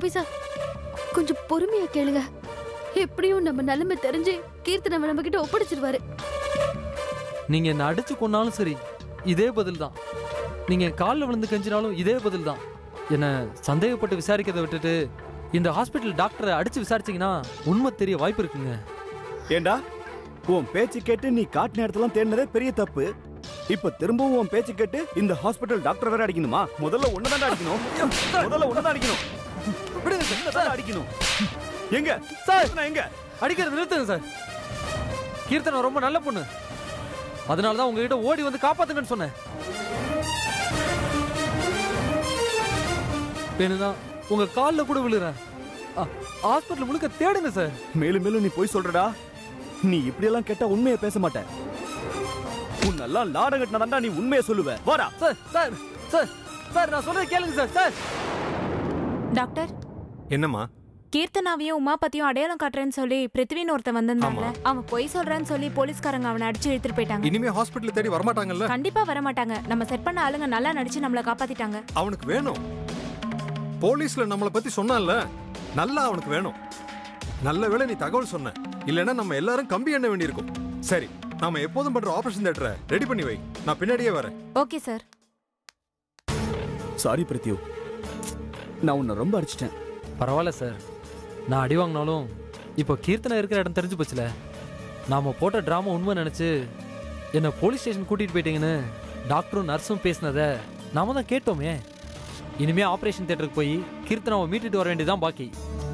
Officer கொஞ்சம் பொறுமையா கேளுங்க எப்படியும் நம்ம நிலைமை தெரிஞ்சு கீர்த்தனை நம்ம கிட்ட ஒப்படைச்சிருவாரு நீங்க என்ன அடிச்சு கொன்னாலும் சரி இதே பதில் தான் நீங்க என் காலில் விழுந்து கெஞ்சினாலும் இதே பதில் தான் என்ன சந்தேகப்பட்டு விசாரிக்கிறதை விட்டுட்டு இந்த ஹாஸ்பிட்டல் டாக்டரை அடிச்சு விசாரிச்சீங்கன்னா உண்மை தெரிய வாய்ப்பு இருக்குங்க ஏண்டா உன் பேச்சு கேட்டு நீ காட்டின இடத்தெல்லாம் தேடினதே பெரிய தப்பு இப்ப திரும்பவும் உன் பேச்சு கேட்டு இந்த ஹாஸ்பிட்டல் டாக்டர் வேற அடிக்கணுமா முதல்ல ஒண்ணுதான் அடிக்கணும் முதல்ல ஒண்ணுதான் அடிக்கணும் விடுங்க சார். ஒண்ணுதான் அடிக்கணும் எங்க சார் நான் எங்க அடிக்கிறது நிறுத்துங்க சார் கீர்த்தனை ரொம்ப நல்ல பொண்ணு அதனால தான் உங்ககிட்ட ஓடி வந்து காப்பாத்துங்கன்னு சொன்னேன் வேணும்னா உங்க காலில் கூட விழுறேன் ஹாஸ்பிட்டல் முழுக்க தேடுங்க சார் மேலும் மேலும் நீ போய் சொல்றடா நீ இப்படியெல்லாம் கேட்டா உண்மையை பேச மாட்ட உன்னெல்லாம் லாடம் கட்டினதாண்டா நீ உண்மையை சொல்லுவ வாடா சார் சார் சார் சார் நான் சொல்றது கேளுங்க சார் சார் டாக்டர் என்னம்மா கீர்த்தனாவையும் உமாபத்தியும் அடையாளம் காட்டுறேன்னு சொல்லி பிருத்வின்னு ஒருத்தன் வந்திருந்தான்ல அவன் பொய் சொல்றான்னு சொல்லி போலீஸ்காரங்க அவனை அடிச்சு இழுத்துட்டு போயிட்டாங்க இனிமே ஹாஸ்பிட்டல் தேடி வரமாட்டாங்கல்ல கண்டிப்பா வர மாட்டாங்க நம்ம செட் பண்ண ஆளுங்க நல்லா நடிச்சு நம்மள காப்பாத்திட்டாங்க அவனுக்கு வேணும் போலீஸ்ல நம்மளை பத்தி சொன்னான்ல நல்லா அவனுக்கு வேணும் நல்ல வேளை நீ தகவல் சொன்ன இல்லைன்னா நம்ம எல்லாரும் கம்பி எண்ண வேண்டியிருக்கும் சரி நாம எப்போதும் பண்ற ஆபரேஷன் தேட்டரை ரெடி பண்ணி வை நான் பின்னாடியே வரேன் ஓகே சார் சாரி பிரித்யூ நான் உன்னை ரொம்ப அடிச்சிட்டேன் பரவாயில்ல சார் நான் அடி வாங்கினாலும் இப்போ கீர்த்தனை இருக்கிற இடம் தெரிஞ்சு போச்சுல நாம போட்ட ட்ராமா உண்மை நினைச்சு என்னை போலீஸ் ஸ்டேஷன் கூட்டிட்டு போயிட்டீங்கன்னு டாக்டரும் நர்ஸும் பேசினதை நாம தான் கேட்டோமே இனிமே ஆபரேஷன் தியேட்டருக்கு போய் கீர்த்தனாவை மீட்டுட்டு வர வேண்டியதுதான் பாக்கி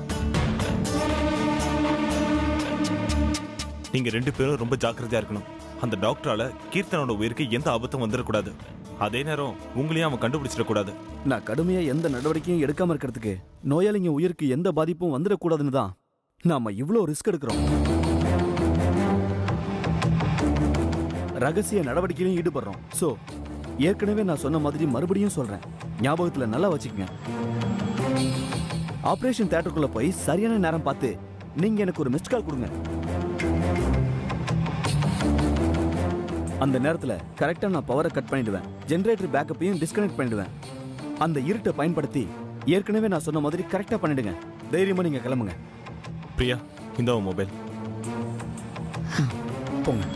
நீங்க ரெண்டு பேரும் ரொம்ப ஜாக்கிரதையா இருக்கணும் அந்த டாக்டரால கீர்த்தனோட உயிருக்கு எந்த ஆபத்தும் வந்துடக்கூடாது அதே நேரம் உங்களையும் அவன் கண்டுபிடிச்சிடக்கூடாது நான் கடுமையா எந்த நடவடிக்கையும் எடுக்காம இருக்கிறதுக்கு நோயாளிங்க உயிருக்கு எந்த பாதிப்பும் வந்துடக்கூடாதுன்னு தான் நாம இவ்ளோ ரிஸ்க் எடுக்கிறோம் ரகசிய நடவடிக்கையிலும் ஈடுபடுறோம் சோ ஏற்கனவே நான் சொன்ன மாதிரி மறுபடியும் சொல்றேன் ஞாபகத்துல நல்லா வச்சுக்கங்க ஆபரேஷன் தியேட்டருக்குள்ள போய் சரியான நேரம் பார்த்து நீங்க எனக்கு ஒரு மிஸ்ட் கால் கொடுங்க அந்த நேரத்துல கரெக்டா நான் பவரை கட் பண்ணிடுவேன் ஜெனரேட்டர் பேக்கப்பையும் டிஸ்கனெக்ட் பண்ணிடுவேன் அந்த இருட்டை பயன்படுத்தி ஏற்கனவே நான் சொன்ன மாதிரி கரெக்டா பண்ணிடுங்க தைரியமா நீங்க கிளம்புங்க பிரியா இந்த உன் மொபைல் போங்க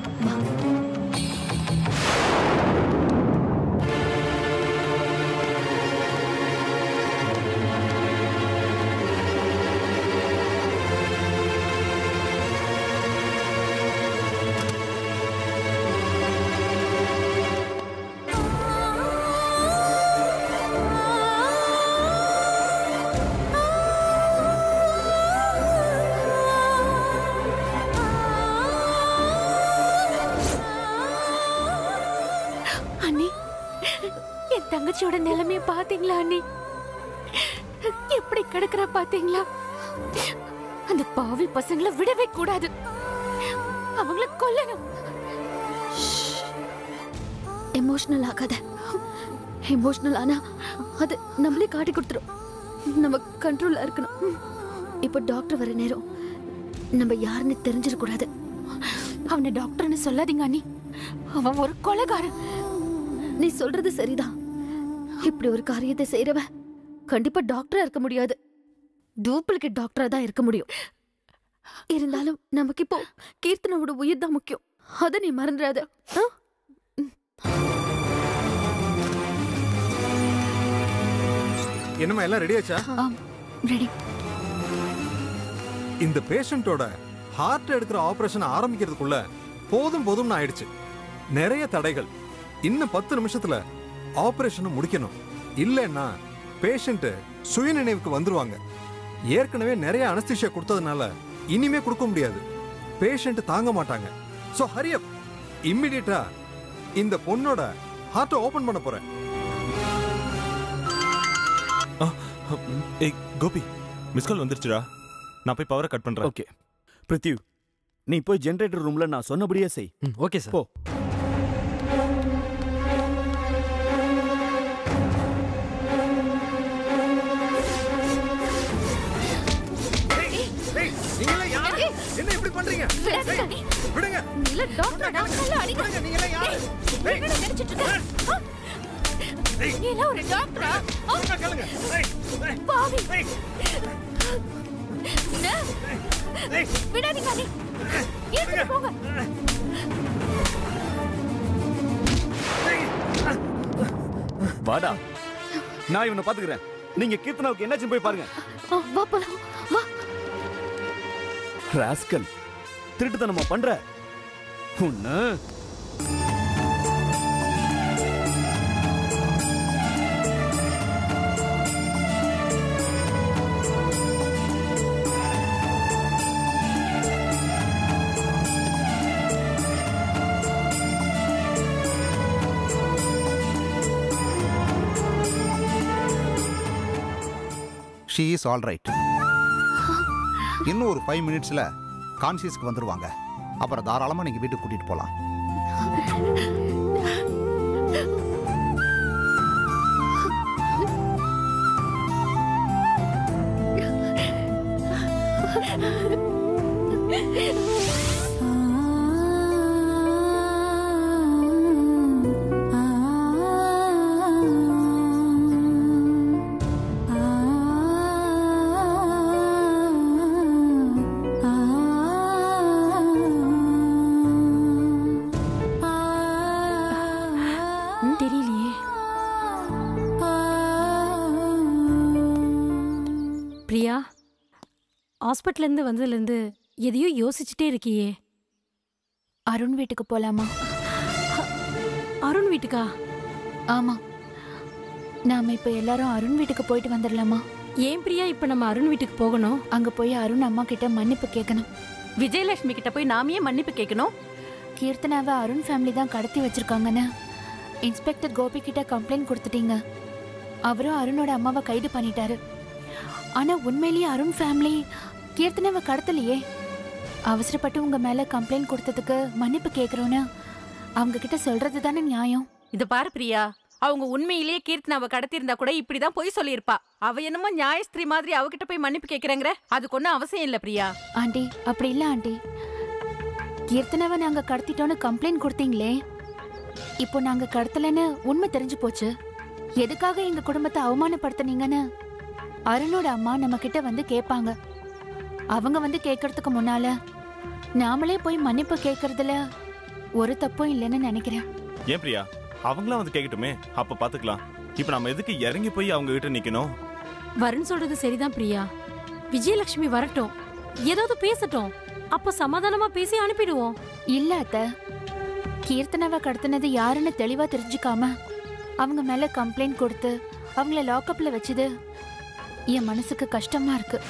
அண்ணி என் தங்கச்சியோட நிலைமைய பாத்தீங்களா அண்ணி எப்படி கிடக்குறா பாத்தீங்களா அந்த பாவி பசங்களை விடவே கூடாது அவங்கள கொல்லணும் எமோஷனல் ஆகாத எமோஷனல் ஆனா அது நம்மளே காட்டி கொடுத்துரும் நம்ம கண்ட்ரோல்ல இருக்கணும் இப்போ டாக்டர் வர நேரம் நம்ம யாருன்னு தெரிஞ்சிடக்கூடாது அவனை டாக்டர்னு சொல்லாதீங்க அண்ணி அவன் ஒரு கொலைகாரன் நீ சொல்றது சரிதான் இப்படி ஒரு காரியத்தை செய்யறவ கண்டிப்பா டாக்டரா இருக்க முடியாது டூப்ளிகேட் டாக்டரா தான் இருக்க முடியும் இருந்தாலும் நமக்கு இப்போ கீர்த்தனோட உயிர் தான் முக்கியம் அத நீ மறந்துடாத ஆ? என்னம்மா எல்லாம் ரெடி ஆச்சா ஆம் ரெடி இந்த பேஷண்டோட ஹார்ட் எடுக்கிற ஆபரேஷன் ஆரம்பிக்கிறதுக்குள்ள போதும் போதும்னு ஆயிடுச்சு நிறைய தடைகள் இன்னும் பத்து நிமிஷத்துல ஆபரேஷனை முடிக்கணும் இல்லைன்னா பேஷண்ட் சுயநினைவுக்கு வந்துருவாங்க ஏற்கனவே நிறைய அனஸ்திஷியா கொடுத்ததுனால இனிமே கொடுக்க முடியாது பேஷண்ட் தாங்க மாட்டாங்க சோ ஹரியப் இம்மிடியட்டா இந்த பொண்ணோட ஹார்ட்டை ஓபன் பண்ண போறேன் ஏய் கோபி மிஸ் கால் வந்துருச்சுடா நான் போய் பவரை கட் பண்றேன் ஓகே பிரித்யூ நீ போய் ஜெனரேட்டர் ரூம்ல நான் சொன்னபடியே செய் ம் ஓகே சார் போ என்ன இப்படி பண்றீங்க விடாதீங்க அண்ணி. விடுங்க இல்ல டாக்டர் நான் நல்லா அடிக்கிறேன் நீங்க எல்லாம் யாரு என்ன நினைச்சிட்டு இருக்க? ஆ? நீ எல்லாம் ஒரு டாக்டரா ஆ? கேளுங்க பாவி விடாதீங்க அண்ணி எடுத்துட்டு போங்க வாடா நான் இவனை பாத்துக்கிறேன் நீங்க கீர்த்தனாவுக்கு என்னாச்சுன்னு போய் பாருங்க ஆ, வா போலாம் வா ராஸ்கல் திருட்டுத்தனமா பண்ற உன்ன ஷீ இஸ் ஆல் ரைட் இன்னும் ஒரு ஃபைவ் மினிட்ஸில் கான்சியஸ்க்கு வந்துருவாங்க அப்புறம் தாராளமாக நீங்கள் வீட்டுக்கு கூட்டிகிட்டு போகலாம் தெரியலையே பிரியா ஹாஸ்பிட்டல்ல இருந்து வந்ததுல இருந்து எதையோ யோசிச்சுட்டே இருக்கியே அருண் வீட்டுக்கு போலாமா அருண் வீட்டுக்கா ஆமா நாம இப்ப எல்லாரும் அருண் வீட்டுக்கு போயிட்டு வந்துடலாமா ஏன் பிரியா இப்ப நம்ம அருண் வீட்டுக்கு போகணும் அங்க போய் அருண் அம்மா கிட்ட மன்னிப்பு கேட்கணும் விஜயலட்சுமி கிட்ட போய் நாம ஏன் மன்னிப்பு கேட்கணும் கீர்த்தனாவை அருண் ஃபேமிலி தான் கடத்தி வச்சிருக்காங்கன்னு இன்ஸ்பெக்டர் கோபி கிட்ட கம்ப்ளைண்ட் கொடுத்துட்டீங்க அவரும் அருணோட அம்மாவை கைது பண்ணிட்டாரு ஆனா உண்மையிலேயே அருண் ஃபேமிலி கீர்த்தனாவை கடத்தலையே அவசரப்பட்டு உங்க மேல கம்ப்ளைண்ட் கொடுத்ததுக்கு மன்னிப்பு கேக்குறோன்னு அவங்க கிட்ட சொல்றது தானே நியாயம் இத பாரு பிரியா அவங்க உண்மையிலேயே கீர்த்தனாவை கடத்திருந்தா கூட இப்படிதான் பொய் சொல்லியிருப்பா அவ என்னமோ நியாயஸ்திரி மாதிரி அவகிட்ட போய் மன்னிப்பு கேக்குறேங்கிற அதுக்கு ஒன்றும் அவசியம் இல்ல பிரியா ஆண்டி அப்படி இல்ல ஆண்டி கீர்த்தனாவை நாங்க கடத்திட்டோன்னு கம்ப்ளைண்ட் கொடுத்தீங்களே இப்போ நாங்க கடத்தலைன்னு உண்மை தெரிஞ்சு போச்சு எதுக்காக எங்க குடும்பத்தை அவமானப்படுத்துனீங்கன்னு அருணோட அம்மா நம்ம கிட்ட வந்து கேட்பாங்க அவங்க வந்து கேட்கறதுக்கு முன்னால நாமளே போய் மன்னிப்பு கேட்கறதுல ஒரு தப்பும் இல்லைன்னு நினைக்கிறேன் ஏன் பிரியா அவங்களாம் வந்து கேட்கட்டுமே அப்ப பாத்துக்கலாம் இப்ப நம்ம எதுக்கு இறங்கி போய் அவங்க கிட்ட நிக்கணும் வருண் சொல்றது சரிதான் பிரியா விஜயலட்சுமி வரட்டும் ஏதாவது பேசட்டும் அப்ப சமாதானமா பேசி அனுப்பிடுவோம் இல்ல அத்த கீர்த்தனாவை கடத்தினது யாருன்னு தெளிவா தெரிஞ்சுக்காம அவங்க மேல கம்ப்ளைண்ட் கொடுத்து அவங்கள லாக்அப்ல வச்சது என் மனசுக்கு கஷ்டமா இருக்கு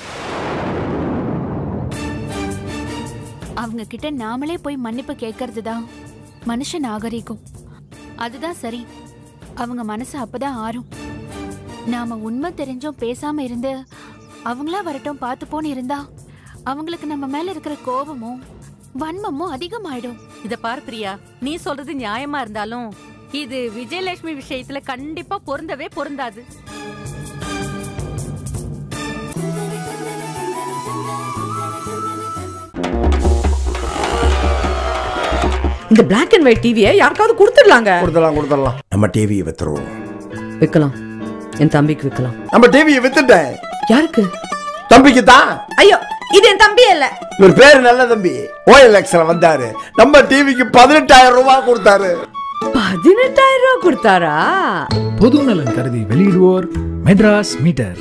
அவங்க கிட்ட நாமளே போய் மன்னிப்பு கேட்கறது தான் மனுஷ நாகரிகம் அதுதான் சரி அவங்க மனசு அப்பதான் ஆறும் நாம உண்மை தெரிஞ்சும் பேசாம இருந்து அவங்களா வரட்டும் பார்த்துப்போன்னு இருந்தா அவங்களுக்கு நம்ம மேல இருக்கிற கோபமும் வன்மமும் அதிகமாயிடும் இத பாரு பிரியா நீ சொல்றது நியாயமா இருந்தாலும் இது விஜயலட்சுமி விஷயத்துல கண்டிப்பா பொருந்தவே பொருந்தாது இந்த பிளாக் அண்ட் ஒயிட் டிவியை யாருக்காவது கொடுத்துடலாங்க கொடுத்துடலாம் கொடுத்துடலாம் நம்ம டிவியை வித்துருவோம் விற்கலாம் என் தம்பிக்கு விற்கலாம் நம்ம டிவியை வித்துட்டேன் யாருக்கு தம்பிக்கு தான் ஐயோ இது என் தம்பி இல்ல இவர் பேரு நல்ல தம்பி ஓஎல்எக்ஸ்ல வந்தாரு நம்ம டிவிக்கு பதினெட்டாயிரம் ரூபாய் கொடுத்தாரு பதினெட்டாயிரம் ரூபாய் கொடுத்தாரா பொது நலன் கருதி வெளியிடுவோர் மெட்ராஸ் மீட்டர்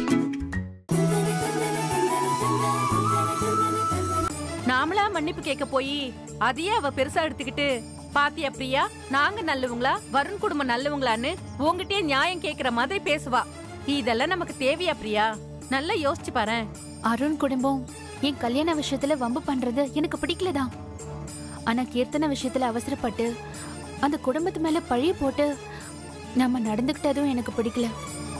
நாமளா மன்னிப்பு கேட்க போய் அதையே அவ பெருசா எடுத்துக்கிட்டு பாத்தியா பிரியா நாங்க நல்லவங்களா வருண் குடும்பம் நல்லவங்களான்னு உங்ககிட்டயே நியாயம் கேக்குற மாதிரி பேசுவா இதெல்லாம் நமக்கு தேவையா பிரியா நல்லா யோசிச்சு பாரு அருண் குடும்பம் என் கல்யாண விஷயத்துல வம்பு பண்றது எனக்கு பிடிக்கலதான் ஆனா கீர்த்தன விஷயத்துல அவசரப்பட்டு அந்த குடும்பத்து மேல பழிய போட்டு நம்ம நடந்துக்கிட்டதும் எனக்கு பிடிக்கல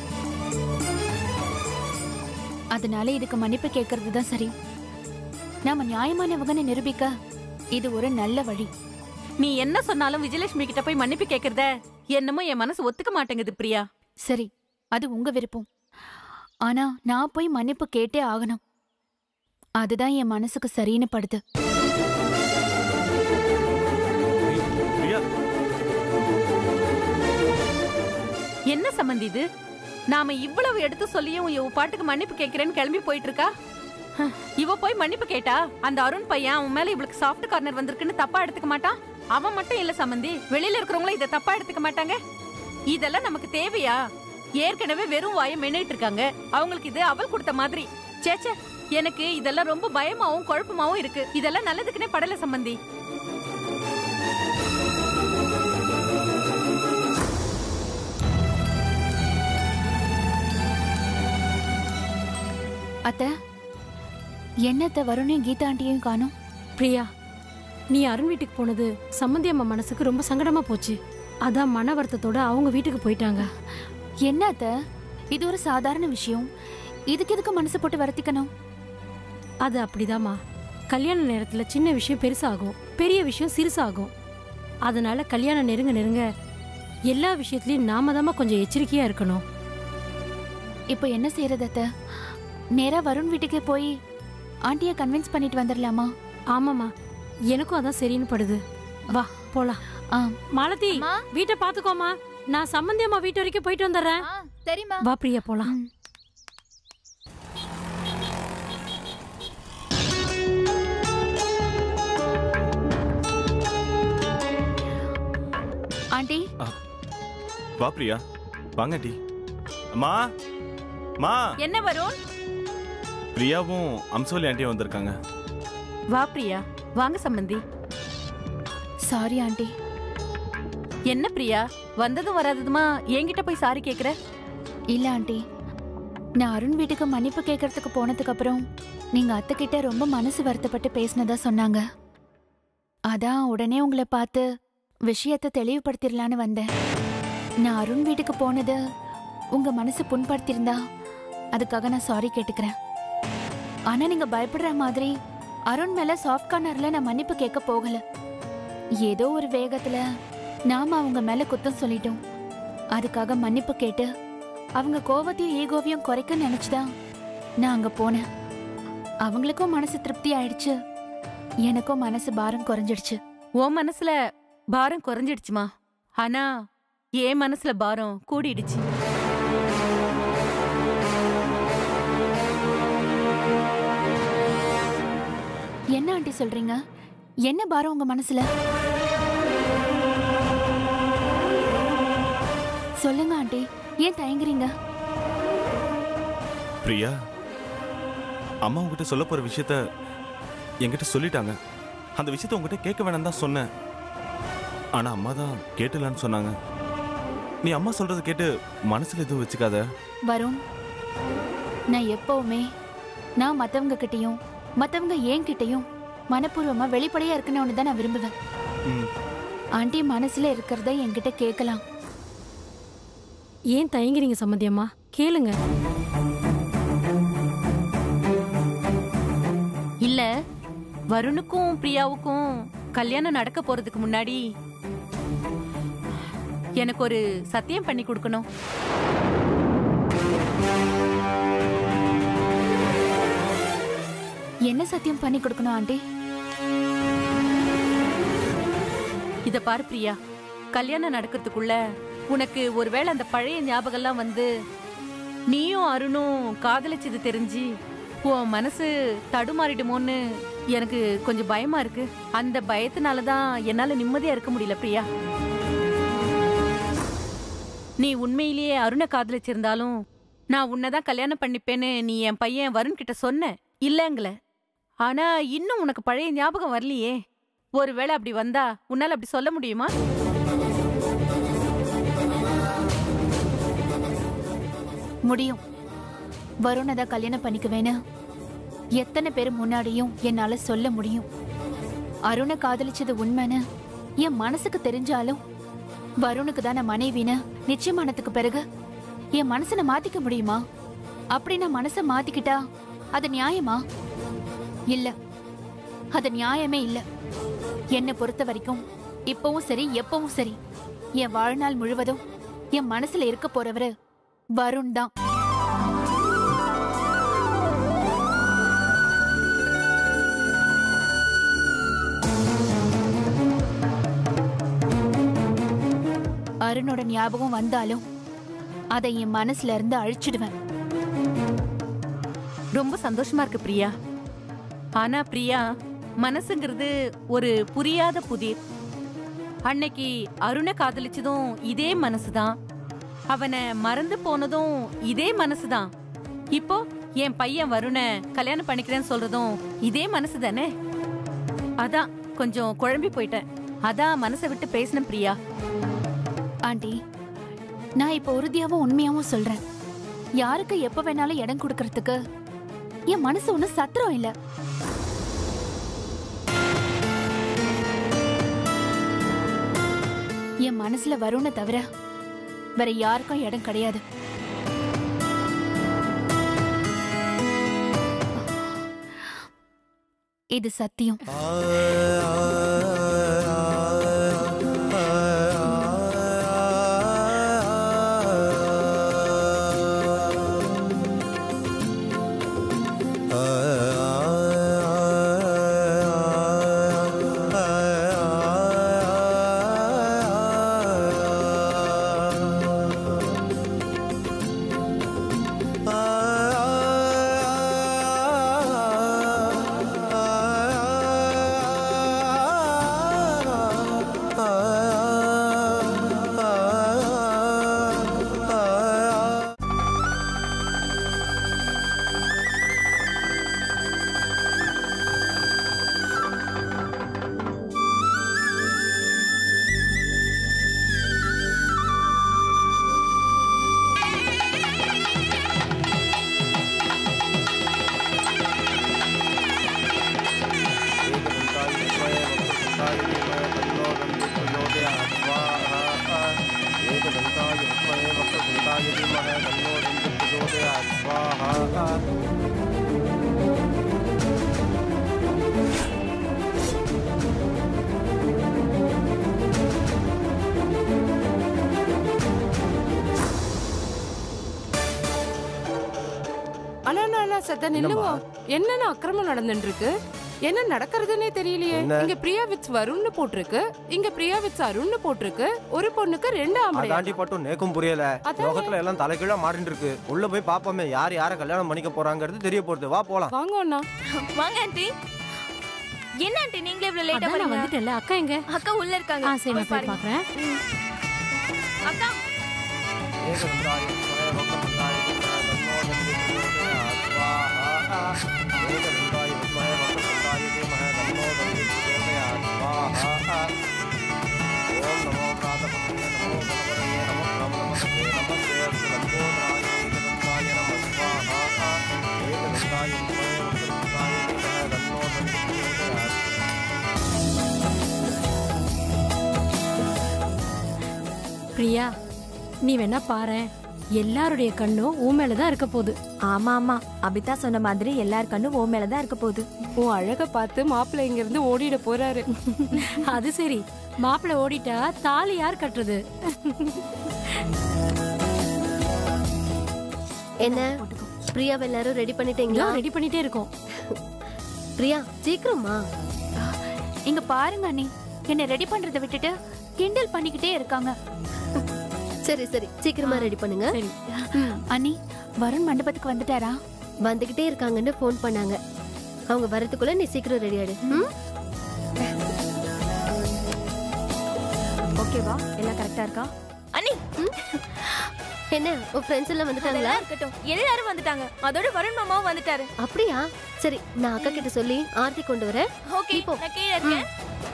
அதனால இதுக்கு மன்னிப்பு கேட்கறது தான் சரி நாம நியாயமானவங்கன்னு நிரூபிக்க இது ஒரு நல்ல வழி நீ என்ன சொன்னாலும் விஜயலட்சுமி கிட்ட போய் மன்னிப்பு கேக்குறத என்னமோ என் மனசு ஒத்துக்க மாட்டேங்குது பிரியா சரி அது உங்க விருப்பம் ஆனா நான் போய் மன்னிப்பு கேட்டே ஆகணும் அதுதான் என் மனசுக்கு சரின்னு படுது பிரியா என்ன சம்மந்தி இது நாம இவ்வளவு எடுத்து சொல்லியும் இவ பாட்டுக்கு மன்னிப்பு கேக்குறேன்னு கிளம்பி போயிட்டு இருக்கா இவ போய் மன்னிப்பு கேட்டா அந்த அருண் பையன் அவன் மேல இவளுக்கு சாஃப்ட் கார்னர் வந்திருக்குன்னு தப்பா எடுத்துக்க மாட்டான் அவன் மட்டும் இல்ல சம்மந்தி வெளியில இருக்கிறவங்களும் இதை தப்பா எடுத்துக்க மாட்டாங்க இதெல்லாம் நமக்கு தேவையா ஏற்கனவே வெறும் வாயை மென்னிட்டு இருக்காங்க அவங்களுக்கு இது அவள் கொடுத்த மாதிரி சேச்சே எனக்கு இதெல்லாம் ரொம்ப பயமாவும் குழப்பமாவும் இருக்கு இதெல்லாம் நல்லதுக்குன்னே படல சம்பந்தி அத்தை என்னத்த வருணையும் கீதா ஆண்டியையும் காணும் பிரியா நீ அருண் வீட்டுக்கு போனது சம்மந்தி அம்மா மனசுக்கு ரொம்ப சங்கடமா போச்சு அதான் மன வருத்தத்தோட அவங்க வீட்டுக்கு போயிட்டாங்க என்ன அத்தை இது ஒரு சாதாரண விஷயம் இதுக்கு எதுக்கு மனசு போட்டு வருத்திக்கணும் அது அப்படிதாம்மா கல்யாண நேரத்துல சின்ன விஷயம் பெருசாகும் பெரிய விஷயம் சிறுசாகும் அதனால கல்யாணம் நெருங்க நெருங்க எல்லா விஷயத்துலயும் நாம தாம்மா கொஞ்சம் எச்சரிக்கையா இருக்கணும் இப்போ என்ன செய்யறது அத்தை நேரா வருண் வீட்டுக்கே போய் ஆண்டியை கன்வின்ஸ் பண்ணிட்டு வந்துடலாமா ஆமாம்மா எனக்கும் அதான் சரின்னு படுது வா போலாம் ஆ மாலதி வீட்டை பாத்துக்கோமா நான் சம்மந்தி அம்மா வீட்டு வரைக்கும் போயிட்டு வந்துடுறேன் சரிம்மா வா பிரியா போலாம் ஆண்டி வா பிரியா வாங்க டி அம்மா மா என்ன வரும் பிரியாவும் அம்சோலி ஆண்டியும் வந்திருக்காங்க வா பிரியா வாங்க சம்பந்தி சாரி ஆண்டி என்ன பிரியா வந்ததும் வராததுமா என்கிட்ட போய் சாரி கேக்குற இல்ல ஆண்டி நான் அருண் வீட்டுக்கு மன்னிப்பு கேட்கறதுக்கு போனதுக்கு அப்புறம் நீங்க அத்தை கிட்ட ரொம்ப மனசு வருத்தப்பட்டு பேசினதா சொன்னாங்க அதான் உடனே உங்களை பார்த்து விஷயத்தை தெளிவுபடுத்திடலான்னு வந்தேன் நான் அருண் வீட்டுக்கு போனது உங்க மனசு புண்படுத்தியிருந்தா அதுக்காக நான் சாரி கேட்டுக்கிறேன் ஆனா நீங்க பயப்படுற மாதிரி அருண் மேல சாஃப்ட் கார்னர்ல நான் மன்னிப்பு கேட்க போகல ஏதோ ஒரு வேகத்துல நாம அவங்க மேல குத்தம் சொல்லிட்டோம் அதுக்காக மன்னிப்பு கேட்டு அவங்க கோவத்தையும் ஈகோவையும் குறைக்க நினைச்சுதான் நான் அங்க போனேன் அவங்களுக்கும் மனசு திருப்தி ஆயிடுச்சு எனக்கும் மனசு பாரம் குறைஞ்சிடுச்சு உன் மனசுல பாரம் குறைஞ்சிடுச்சுமா ஆனா என் மனசுல பாரம் கூடிடுச்சு என்ன ஆண்டி சொல்றீங்க என்ன பாரம் உங்க மனசுல சொல்லுங்க ஆண்டி ஏன் தயங்குறீங்க பிரியா அம்மா உங்ககிட்ட சொல்ல போற விஷயத்த என்கிட்ட சொல்லிட்டாங்க அந்த விஷயத்த உங்ககிட்ட கேட்க வேணாம் தான் சொன்னேன் ஆனா அம்மா தான் கேட்டலன்னு சொன்னாங்க நீ அம்மா சொல்றத கேட்டு மனசுல எதுவும் வச்சுக்காத வருண் நான் எப்பவுமே நான் மத்தவங்க கிட்டயும் மத்தவங்க ஏன் கிட்டயும் மனப்பூர்வமா வெளிப்படையா இருக்கணும்னு தான் நான் விரும்புவேன் ம். ஆண்டி மனசுல இருக்கிறத என்கிட்ட கேட்கலாம் ஏன் தயங்குறீங்க சம்மந்தி அம்மா கேளுங்க இல்ல வருணுக்கும் பிரியாவுக்கும் கல்யாணம் நடக்க போறதுக்கு முன்னாடி எனக்கு ஒரு சத்தியம் பண்ணி கொடுக்கணும் என்ன சத்தியம் பண்ணி கொடுக்கணும் ஆண்டி இத பாரு பிரியா கல்யாணம் நடக்கிறதுக்குள்ள உனக்கு ஒருவேளை அந்த பழைய ஞாபகம்லாம் வந்து நீயும் அருணும் காதலிச்சது தெரிஞ்சு உன் மனசு தடுமாறிடுமோன்னு எனக்கு கொஞ்சம் பயமா இருக்கு அந்த பயத்தினால தான் என்னால நிம்மதியா இருக்க முடியல பிரியா நீ உண்மையிலேயே அருணை காதலிச்சிருந்தாலும் நான் உன்னைதான் கல்யாணம் பண்ணிப்பேன்னு நீ என் பையன் வருண் கிட்ட சொன்ன இல்லங்கள ஆனா இன்னும் உனக்கு பழைய ஞாபகம் வரலையே ஒருவேளை அப்படி வந்தா உன்னால அப்படி சொல்ல முடியுமா முடியும் வருணை தான் கல்யாணம் பண்ணிக்குவேன்னு எத்தனை பேர் முன்னாடியும் என்னால சொல்ல முடியும் அருணை காதலிச்சது உண்மைன்னு என் மனசுக்கு தெரிஞ்சாலும் வருணுக்கு தான் நான் மனைவின்னு நிச்சயமானதுக்கு பிறகு என் மனசை நான் மாத்திக்க முடியுமா அப்படி நான் மனசை மாத்திக்கிட்டா அது நியாயமா இல்ல அது நியாயமே இல்ல என்னை பொறுத்த வரைக்கும் இப்பவும் சரி எப்பவும் சரி என் வாழ்நாள் முழுவதும் என் மனசுல இருக்க போறவரு வருண் தான் அருணோட ஞாபகம் வந்தாலும் அதை என் மனசுல இருந்து அழிச்சிடுவேன் ரொம்ப சந்தோஷமா இருக்கு பிரியா ஆனா பிரியா மனசுங்கிறது ஒரு புரியாத புதிர் அன்னைக்கு அருணை காதலிச்சதும் இதே மனசுதான் அவனை மறந்து போனதும் இதே மனசுதான் இப்போ என் பையன் வருண கல்யாணம் பண்ணிக்கிறேன்னு சொல்றதும் இதே மனசு தானே அதான் கொஞ்சம் குழம்பி போயிட்டேன் அதான் மனசை விட்டு பேசினேன் பிரியா ஆண்டி நான் இப்ப உறுதியாவும் உண்மையாவும் சொல்றேன் யாருக்கு எப்ப வேணாலும் இடம் கொடுக்கறதுக்கு என் மனசு ஒண்ணு சத்திரம் இல்ல என் மனசுல வரும்னு தவிர வேற யாருக்கும் இடம் கிடையாது இது சத்தியம் அண்ணா அண்ணா, அண்ணா சத்த நில்லுங்க என்னென்ன அக்கிரமம் நடந்துட்டு இருக்கு என்ன நடக்கிறதுனே தெரியலையே என்ன? இங்க பிரியா வித் வருண்னு போட்டிருக்கு இங்க பிரியா வித் அருண்னு போட்டிருக்கு ஒரு பொண்ணுக்கு ரெண்டு ஆம்பளை அதாண்டி பட்டும் நேக்கும் புரியல லோகத்துல எல்லாம் தலைகீழா மாறிட்டு இருக்கு உள்ள போய் பாப்போமே யார் யார கல்யாணம் பண்ணிக்க போறாங்கிறது தெரிய போறது வா போலாம் வாங்க அண்ணா வாங்க ஆண்டி என்ன ஆண்டி நீங்களே இவ்வளவு லேட்டா அதான் நான் வரீங்க வந்துட்டேன்ல அக்கா எங்க அக்கா உள்ள இருக்காங்க ஆ சரி நான் போய் பாருங்க. பார்க்கறேன் அக்கா பிரியா நீ வேணா பாரு எல்லாருடைய கண்ணும் உன் மேல தான் இருக்க போகுது ஆமா ஆமா அபிதா சொன்ன மாதிரி எல்லார் கண்ணும் ஓ மேலதான் இருக்க போகுது உன் அழக பார்த்து மாப்பிள்ளை இங்க இருந்து ஓடிட போறாரு அது சரி மாப்பிள்ளை ஓடிட்டா தாலி யார் கட்டுறது என்ன பிரியாவை எல்லாரும் ரெடி பண்ணிட்டீங்களா ரெடி பண்ணிட்டே இருக்கோம் பிரியா சீக்கிரமா இங்க பாருங்க அண்ணி என்ன ரெடி பண்றதை விட்டுட்டு கிண்டல் பண்ணிக்கிட்டே இருக்காங்க சரி சரி சீக்கிரமா ரெடி பண்ணுங்க அண்ணி வருண் மண்டபத்துக்கு வந்துட்டாரா வந்துகிட்டே இருக்காங்கன்னு ஃபோன் பண்ணாங்க அவங்க வரதுக்குள்ள நீ சீக்கிரம் ரெடி ஆயிடு ம்? ஓகேவா எல்லாம் கரெக்டா இருக்கா அண்ணி என்ன உன் ஃப்ரெண்ட்ஸ் எல்லாம் வந்துட்டாங்களா அதெல்லாம் இருக்கட்டும் எல்லாரும் வந்துட்டாங்க அதோட வருண் மாமாவும் வந்துட்டாரு அப்படியா சரி நான் அக்கா கிட்ட சொல்லி ஆர்த்தி கொண்டு வரேன் ஓகே நான் கீழே இருக்கேன்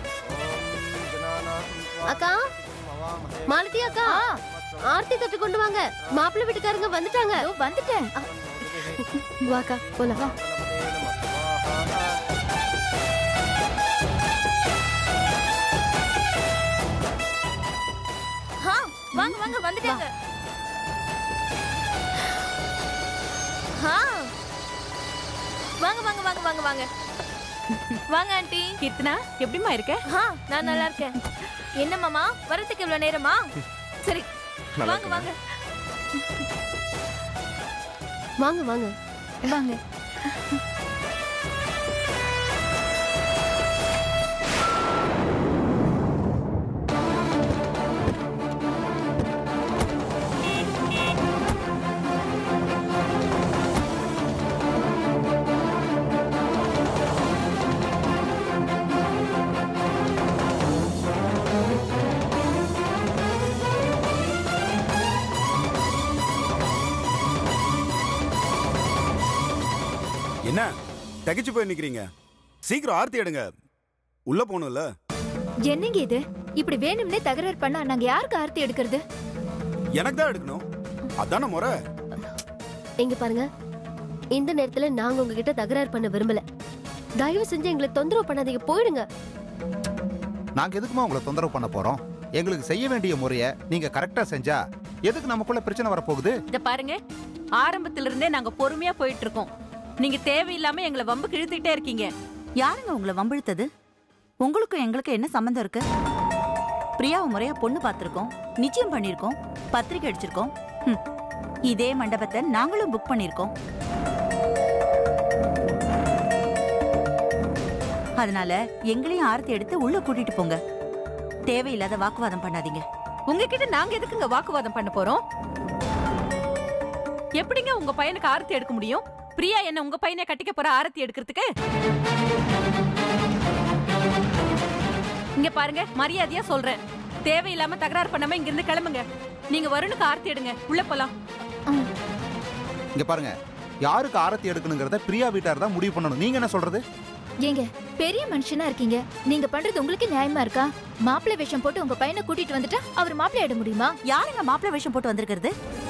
அக்கா மாலதி அக்கா ஆர்த்தி தட்டு கொண்டு வாங்க மாப்பிள்ளை வீட்டுக்காரங்க வந்துட்டாங்க வந்துட்டேன் வாக்கா போலாம் வா ஆ, வாங்க வாங்க வந்துட்டாங்க ஆ, வாங்க வாங்க வாங்க வாங்க வாங்க வாங்க ஆண்டி கீர்த்தனா எப்படிமா இருக்க ஆ நான் நல்லா இருக்கேன் என்ன மாமா வரதுக்கு இவ்வளவு நேரமா சரி நல்லா வாங்க வாங்க வாங்க வாங்க வாங்க தகிச்சு போய் நிக்கிறீங்க சீக்கிரம் ஆர்த்தி எடுங்க உள்ள போகணும்ல என்னங்க இது இப்படி வேணும்னே தகராறு பண்ணா நாங்க யாருக்கு ஆர்த்தி எடுக்கிறது எனக்கு தான் எடுக்கணும் அதான முறை இங்க பாருங்க இந்த நேரத்துல நாங்க உங்ககிட்ட தகராறு பண்ண விரும்பல தயவு செஞ்சு எங்களை தொந்தரவு பண்ணாதீங்க போயிடுங்க நாங்க எதுக்குமா உங்களை தொந்தரவு பண்ண போறோம் எங்களுக்கு செய்ய வேண்டிய முறையை நீங்க கரெக்டா செஞ்சா எதுக்கு நமக்குள்ள பிரச்சனை வரப்போகுது இத பாருங்க ஆரம்பத்துல இருந்தே நாங்க பொறுமையா போயிட்டு இருக்கோம் நீங்க தேவையில்லாம எங்களை வம்பு கிழித்துக்கிட்டே இருக்கீங்க யாருங்க உங்களை வம்பிழுத்தது உங்களுக்கும் எங்களுக்கும் என்ன சம்மந்தம் இருக்கு பிரியாவை முறையா பொண்ணு பார்த்திருக்கோம் நிச்சயம் பண்ணியிருக்கோம் பத்திரிக்கை அடிச்சிருக்கோம் ஹம். இதே மண்டபத்தை நாங்களும் புக் பண்ணியிருக்கோம் அதனால எங்களையும் ஆரத்தி எடுத்து உள்ள கூட்டிட்டு போங்க தேவையில்லாத வாக்குவாதம் பண்ணாதீங்க உங்ககிட்ட நாங்க எதுக்குங்க வாக்குவாதம் பண்ண போறோம் எப்படிங்க உங்க பையனுக்கு ஆரத்தி எடுக்க முடியும் பிரியா என்ன உங்க பையனை கட்டிக்க போற ஆரத்தி எடுக்கிறதுக்கு இங்க பாருங்க மரியாதையா சொல்றேன் தேவையில்லாம தகராறு பண்ணாம இங்க இருந்து கிளம்புங்க நீங்க வருணுக்கு ஆரத்தி எடுங்க உள்ள போலாம் இங்க பாருங்க யாருக்கு ஆரத்தி எடுக்கணுங்கிறத பிரியா வீட்டார் தான் முடிவு பண்ணணும் நீங்க என்ன சொல்றது ஏங்க பெரிய மனுஷனா இருக்கீங்க நீங்க பண்றது உங்களுக்கு நியாயமா இருக்கா மாப்பிள்ளை வேஷம் போட்டு உங்க பையனை கூட்டிட்டு வந்துட்டா அவர் மாப்பிள்ளை ஆயிட முடியுமா யாருங்க மாப்பிள்ளை வேஷம் போட்டு வந்திருக்கிறது